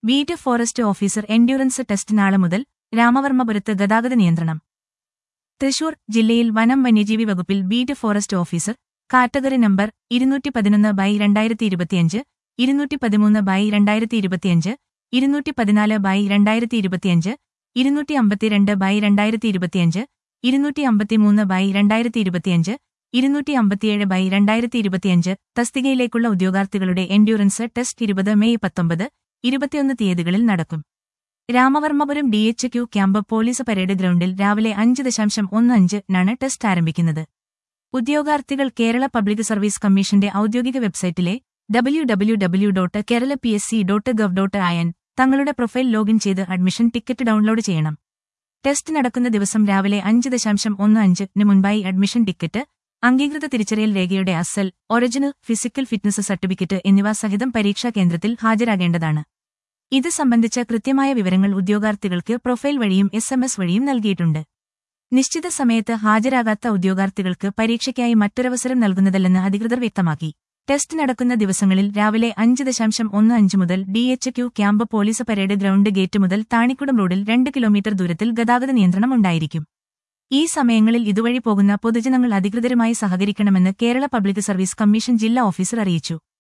beat forest officer endurance test നാളെ മുതൽ രാമവർമ്മപുരത്ത് ഗതാഗത നിയന്ത്രണം തൃശൂർ ജില്ലയിൽ വനം വന്യജീവി വകുപ്പിൽ beat forest officer category number ഇരുന്നൂറ്റി പതിനൊന്ന് ബൈ രണ്ടായിരത്തി ഇരുപത്തിയഞ്ച് ഇരുന്നൂറ്റി പതിമൂന്ന് ബൈ രണ്ടായിരത്തി ഇരുപത്തിയഞ്ച് ഇരുന്നൂറ്റി പതിനാല് ബൈ രണ്ടായിരത്തി ഇരുപത്തിയഞ്ച് ഇരുന്നൂറ്റി അമ്പത്തിരണ്ട് ബൈ രണ്ടായിരത്തി ഇരുപത്തിയഞ്ച് ഇരുന്നൂറ്റി അമ്പത്തിമൂന്ന് ബൈ രണ്ടായിരത്തി ഇരുപത്തിയഞ്ച് ഇരുന്നൂറ്റി അമ്പത്തിയേഴ് ബൈ രണ്ടായിരത്തി ഇരുപത്തിയഞ്ച് തസ്തികയിലേക്കുള്ള ഉദ്യോഗാർത്ഥികളുടെ എൻഡ്യൂറൻസ് ടെസ്റ്റ് ഇരുപത് മെയ് പത്തൊമ്പത് ഇരുപത്തിയൊന്ന് തീയതികളിൽ നടക്കും Ramavarmapuram D H Q camp police parade ഗ്രൗണ്ടിൽ രാവിലെ അഞ്ച് ദശാംശം ഒന്ന് അഞ്ചിനാണ് ടെസ്റ്റ് ആരംഭിക്കുന്നത് ഉദ്യോഗാർത്ഥികൾ കേരള പബ്ലിക് സർവീസ് കമ്മീഷന്റെ ഔദ്യോഗിക വെബ്സൈറ്റിലെ W W W dot Kerala P S C dot gov dot I തങ്ങളുടെ പ്രൊഫൈൽ ലോഗിൻ ചെയ്ത് അഡ്മിഷൻ ടിക്കറ്റ് ഡൗൺലോഡ് ചെയ്യണം ടെസ്റ്റ് നടക്കുന്ന ദിവസം രാവിലെ അഞ്ച് ദശാംശം ഒന്ന് അഞ്ചിന് മുൻപായി അഡ്മിഷൻ ടിക്കറ്റ് അംഗീകൃത തിരിച്ചറിയൽ രേഖയുടെ അസൽ ഒറിജിനൽ ഫിസിക്കൽ ഫിറ്റ്നസ് സർട്ടിഫിക്കറ്റ് എന്നിവ സഹിതം പരീക്ഷാ കേന്ദ്രത്തിൽ ഹാജരാകേണ്ടതാണ് ഇത് സംബന്ധിച്ച കൃത്യമായ വിവരങ്ങൾ ഉദ്യോഗാർത്ഥികൾക്ക് പ്രൊഫൈൽ വഴിയും എസ് എം എസ് വഴിയും നൽകിയിട്ടുണ്ട് നിശ്ചിത സമയത്ത് ഹാജരാകാത്ത ഉദ്യോഗാർത്ഥികൾക്ക് പരീക്ഷയ്ക്കായി മറ്റൊരവസരം നൽകുന്നതല്ലെന്ന് അധികൃതർ വ്യക്തമാക്കി ടെസ്റ്റ് നടക്കുന്ന ദിവസങ്ങളിൽ രാവിലെ അഞ്ച് ദശാംശം ഒന്ന് അഞ്ച് മുതൽ D H Q camp police parade ground gate മുതൽ താണിക്കുടം റോഡിൽ രണ്ട് കിലോമീറ്റർ ദൂരത്തിൽ ഗതാഗത നിയന്ത്രണം ഉണ്ടായിരിക്കും ഈ സമയങ്ങളിൽ ഇതുവഴി പോകുന്ന പൊതുജനങ്ങൾ അധികൃതരുമായി സഹകരിക്കണമെന്ന് കേരള പബ്ലിക് സർവീസ് കമ്മീഷൻ ജില്ലാ ഓഫീസർ അറിയിച്ചു